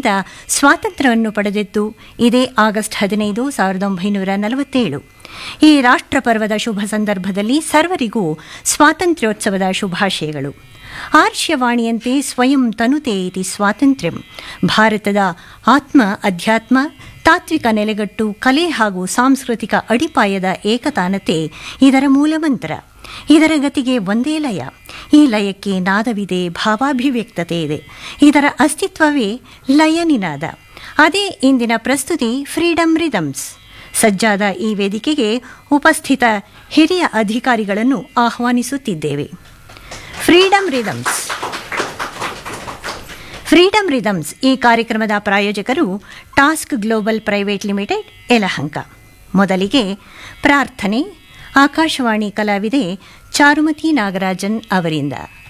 ಭಾರತದಿಂದ ಸ್ವಾತಂತ್ರ್ಯವನ್ನು ಪಡೆದಿದ್ದು ಇದೇ ಆಗಸ್ಟ್ ಹದಿನೈದು ಸಾವಿರದ ಒಂಬೈನೂರ ನಲವತ್ತೇಳು ಈ ರಾಷ್ಟ್ರ ಪರ್ವದ ಶುಭ ಸಂದರ್ಭದಲ್ಲಿ ಸರ್ವರಿಗೂ ಸ್ವಾತಂತ್ರ್ಯೋತ್ಸವದ ಶುಭಾಶಯಗಳು ಆರ್ಷ್ಯವಾಣಿಯಂತೆ ಸ್ವಯಂ ತನುತೆ ಇತಿ ಸ್ವಾತಂತ್ರ್ಯಂ ಭಾರತದ ಆತ್ಮ ಅಧ್ಯಾತ್ಮ ತಾತ್ವಿಕ ನೆಲೆಗಟ್ಟು ಕಲೆ ಹಾಗೂ ಸಾಂಸ್ಕೃತಿಕ ಅಡಿಪಾಯದ ಏಕತಾನತೆ ಇದರ ಮೂಲಮಂತ್ರ ಇದರ ಗತಿಗೆ ಒಂದೇ ಲಯ ಈ ಲಯಕ್ಕೆ ನಾದವಿದೆ ಭಾವಾಭಿವ್ಯಕ್ತತೆ ಇದೆ ಇದರ ಅಸ್ತಿತ್ವವೇ ಲಯ ನಿನಾದ ಅದೇ ಇಂದಿನ ಪ್ರಸ್ತುತಿ ಫ್ರೀಡಮ್ ರಿದಮ್ಸ್ ಸಜ್ಜಾದ ಈ ವೇದಿಕೆಗೆ ಉಪಸ್ಥಿತ ಹಿರಿಯ ಅಧಿಕಾರಿಗಳನ್ನು ಆಹ್ವಾನಿಸುತ್ತಿದ್ದೇವೆ ಫ್ರೀಡಮ್ ರಿದಮ್ಸ್ ಫ್ರೀಡಮ್ ರಿದಮ್ಸ್ ಈ ಕಾರ್ಯಕ್ರಮದ ಪ್ರಾಯೋಜಕರು task global private limited Yelahanka ಮೊದಲಿಗೆ ಪ್ರಾರ್ಥನೆ ಆಕಾಶವಾಣಿ ಕಲಾವಿದೆ ಚಾರುಮತಿ ನಾಗರಾಜನ್ ಅವರಿಂದ